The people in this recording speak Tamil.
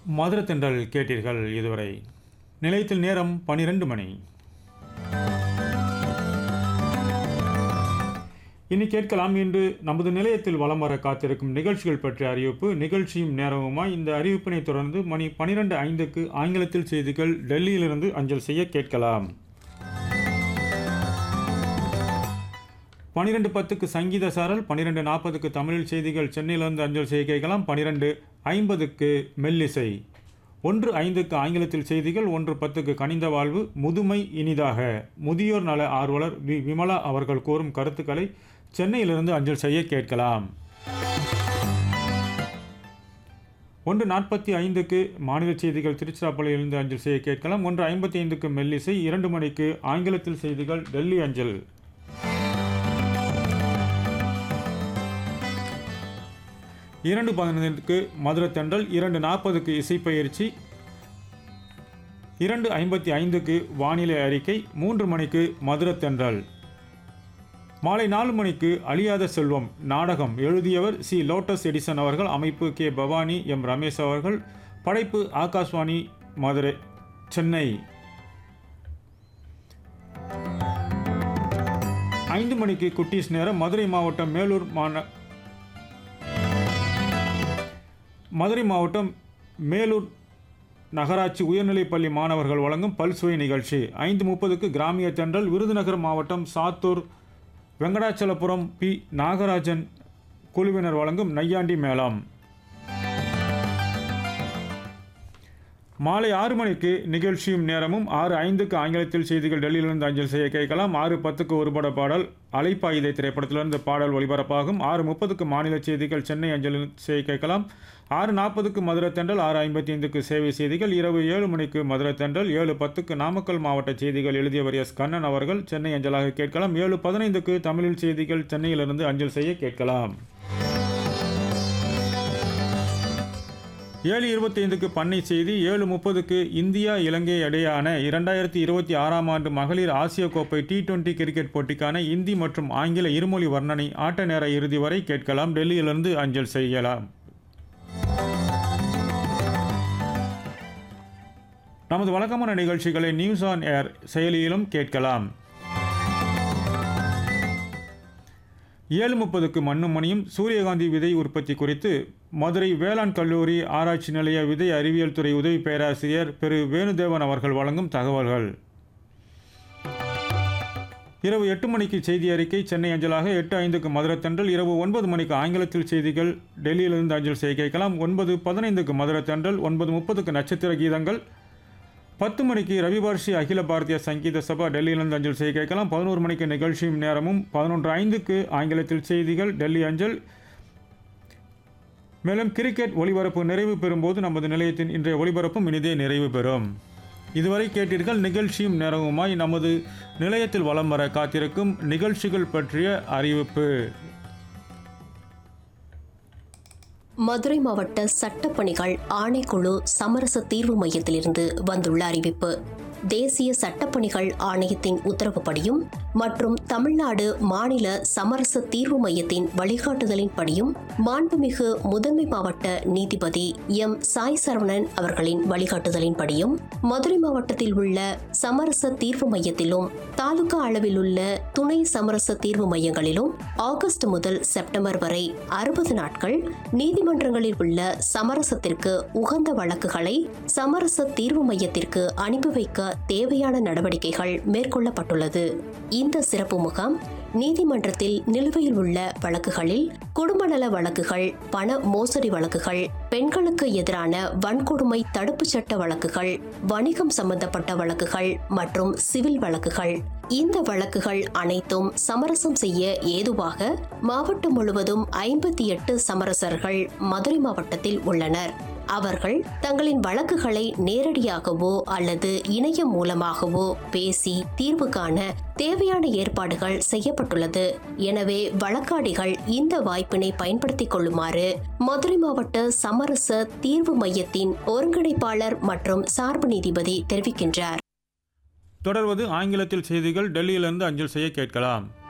மதுரத்தென்றல் கேட்டீர்கள் இதுவரை நிலையத்தில் நேரம் பனிரெண்டு மணி இனி கேட்கலாம் இன்று நமது நிலையத்தில் வலம் வர காத்திருக்கும் நிகழ்ச்சிகள் பற்றிய அறிவிப்பு நிகழ்ச்சியும் நேரமுமாய் இந்த அறிவிப்பினை தொடர்ந்து மணி பனிரெண்டு ஐந்துக்கு ஆங்கிலத்தில் செய்திகள் டெல்லியிலிருந்து அஞ்சல் செய்ய கேட்கலாம் பனிரெண்டு பத்துக்கு சங்கீத சாரல் பன்னிரெண்டு நாற்பதுக்கு தமிழில் செய்திகள் சென்னையிலிருந்து அஞ்சல் செய்ய கேட்கலாம் பன்னிரெண்டு ஐம்பதுக்கு மெல்லிசை ஒன்று ஐந்துக்கு ஆங்கிலத்தில் செய்திகள் ஒன்று பத்துக்கு கனிந்த வாழ்வு முதுமை இனிதாக முதியோர் நல ஆர்வலர் வி விமலா அவர்கள் கூறும் கருத்துக்களை சென்னையிலிருந்து அஞ்சல் செய்ய கேட்கலாம் ஒன்று நாற்பத்தி ஐந்துக்கு மாநில செய்திகள் திருச்சிராப்பள்ளியிலிருந்து அஞ்சல் செய்ய கேட்கலாம் ஒன்று ஐம்பத்தி ஐந்துக்கு மெல்லிசை இரண்டு மணிக்கு ஆங்கிலத்தில் செய்திகள் டெல்லி அஞ்சல் இரண்டு பதினைந்துக்கு மதுரை தென்றல் இரண்டு நாற்பதுக்கு இசைப்பயிற்சி இரண்டு ஐம்பத்தி ஐந்துக்கு வானிலை அறிக்கை மூன்று மணிக்கு மதுரை தென்றல் மாலை நாலு மணிக்கு அழியாத செல்வம் நாடகம் எழுதியவர் சி லோட்டஸ் எடிசன் அவர்கள் அமைப்பு கே பவானி எம் ரமேஷ் அவர்கள் படைப்பு ஆகாஷ்வாணி மதுரை சென்னை ஐந்து மணிக்கு குட்டீஸ் நேரம் மதுரை மாவட்டம் மேலூர் மாந மதுரை மாவட்டம் மேலூர் நகராட்சி உயர்நிலைப்பள்ளி மாணவர்கள் வழங்கும் பல்சுவை நிகழ்ச்சி ஐந்து முப்பதுக்கு கிராமிய தென்றல் விருதுநகர் மாவட்டம் சாத்தூர் வெங்கடாச்சலபுரம் பி நாகராஜன் குழுவினர் வழங்கும் நையாண்டி மேளம் மாலை ஆறு மணிக்கு நிகழ்ச்சியும் நேரமும் ஆறு ஐந்துக்கு ஆங்கிலத்தில் செய்திகள் டெல்லியிலிருந்து அஞ்சல் செய்ய கேட்கலாம் ஆறு பத்துக்கு ஒருபட பாடல் அலைப்பாயுதை திரைப்படத்திலிருந்து பாடல் ஒளிபரப்பாகும் ஆறு முப்பதுக்கு மாநில செய்திகள் சென்னை அஞ்சலில் செய்ய கேட்கலாம் ஆறு நாற்பதுக்கு மதுரை தென்றல் ஆறு ஐம்பத்தி ஐந்துக்கு சேவை செய்திகள் இரவு ஏழு மணிக்கு மதுரை தென்றல் ஏழு பத்துக்கு நாமக்கல் மாவட்ட செய்திகள் எழுதியவர் எஸ் கண்ணன் அவர்கள் சென்னை அஞ்சலாக கேட்கலாம் ஏழு பதினைந்துக்கு தமிழில் செய்திகள் சென்னையிலிருந்து அஞ்சல் செய்ய கேட்கலாம் ஏழு இருபத்தி ஐந்துக்கு பண்ணை செய்தி ஏழு முப்பதுக்கு இந்தியா இலங்கை இடையான இரண்டாயிரத்தி இருபத்தி ஆறாம் ஆண்டு மகளிர் ஆசிய கோப்பை டி டுவெண்டி கிரிக்கெட் போட்டிக்கான இந்தி மற்றும் ஆங்கில இருமொழி வர்ணனை ஆட்ட நேர இறுதி வரை கேட்கலாம் டெல்லியிலிருந்து அஞ்சல் செய்யலாம் நமது வழக்கமான நிகழ்ச்சிகளை நியூஸ் ஆன் ஏர் செயலியிலும் கேட்கலாம் ஏழு முப்பதுக்கு மண்ணும் மணியும் சூரியகாந்தி விதை உற்பத்தி குறித்து மதுரை வேளாண் கல்லூரி ஆராய்ச்சி நிலைய விதை அறிவியல் துறை உதவி பேராசிரியர் பெரு வேணுதேவன் அவர்கள் வழங்கும் தகவல்கள் இரவு எட்டு மணிக்கு செய்தி அறிக்கை சென்னை அஞ்சலாக எட்டு ஐந்துக்கு மதுரை தென்றல் இரவு ஒன்பது மணிக்கு ஆங்கிலத்தில் செய்திகள் டெல்லியிலிருந்து அஞ்சல் செய்ய கேட்கலாம் ஒன்பது பதினைந்துக்கு மதுரை தென்றல் ஒன்பது முப்பதுக்கு நட்சத்திர கீதங்கள் பத்து மணிக்கு ரவிவார்ஷி அகில பாரதிய சங்கீத சபா டெல்லியிலிருந்து அஞ்சல் செய்ய கேட்கலாம் பதினோரு மணிக்கு நிகழ்ச்சியும் நேரமும் பதினொன்று ஐந்துக்கு ஆங்கிலத்தில் செய்திகள் டெல்லி அஞ்சல் மேலும் கிரிக்கெட் ஒளிபரப்பு நிறைவு பெறும்போது நமது நிலையத்தின் இன்றைய ஒளிபரப்பும் இனிதே நிறைவு பெறும் இதுவரை கேட்டீர்கள் நிகழ்ச்சியும் நேரமுமாய் நமது நிலையத்தில் வலம் வர காத்திருக்கும் நிகழ்ச்சிகள் பற்றிய அறிவிப்பு மதுரை மாவட்ட சட்டப்பணிகள் ஆணைக்குழு சமரச தீர்வு மையத்திலிருந்து வந்துள்ள அறிவிப்பு தேசிய சட்டப்பணிகள் ஆணையத்தின் உத்தரவுப்படியும் மற்றும் தமிழ்நாடு மாநில சமரச தீர்வு மையத்தின் வழிகாட்டுதலின்படியும் மாண்புமிகு முதன்மை மாவட்ட நீதிபதி எம் சாய் சரவணன் அவர்களின் வழிகாட்டுதலின்படியும் மதுரை மாவட்டத்தில் உள்ள சமரச தீர்வு மையத்திலும் தாலுகா அளவில் உள்ள துணை சமரச தீர்வு மையங்களிலும் ஆகஸ்ட் முதல் செப்டம்பர் வரை அறுபது நாட்கள் நீதிமன்றங்களில் உள்ள சமரசத்திற்கு உகந்த வழக்குகளை சமரச தீர்வு மையத்திற்கு அனுப்பி வைக்க தேவையான நடவடிக்கைகள் மேற்கொள்ளப்பட்டுள்ளது இந்த சிறப்பு முகாம் நீதிமன்றத்தில் நிலுவையில் உள்ள வழக்குகளில் குடும்ப நல வழக்குகள் பண மோசடி வழக்குகள் பெண்களுக்கு எதிரான வன்கொடுமை தடுப்புச் சட்ட வழக்குகள் வணிகம் சம்பந்தப்பட்ட வழக்குகள் மற்றும் சிவில் வழக்குகள் இந்த வழக்குகள் அனைத்தும் சமரசம் செய்ய ஏதுவாக மாவட்டம் முழுவதும் ஐம்பத்தி எட்டு சமரசர்கள் மதுரை மாவட்டத்தில் உள்ளனர் அவர்கள் தங்களின் வழக்குகளை நேரடியாகவோ அல்லது இணையம் மூலமாகவோ பேசி தீர்வு காண தேவையான ஏற்பாடுகள் செய்யப்பட்டுள்ளது எனவே வழக்காடிகள் இந்த வாய்ப்பினை பயன்படுத்திக் கொள்ளுமாறு மதுரை மாவட்ட சமரச தீர்வு மையத்தின் ஒருங்கிணைப்பாளர் மற்றும் சார்பு நீதிபதி தெரிவிக்கின்றார் தொடர்வது ஆங்கிலத்தில் செய்திகள் டெல்லியிலிருந்து அஞ்சல் செய்ய கேட்கலாம்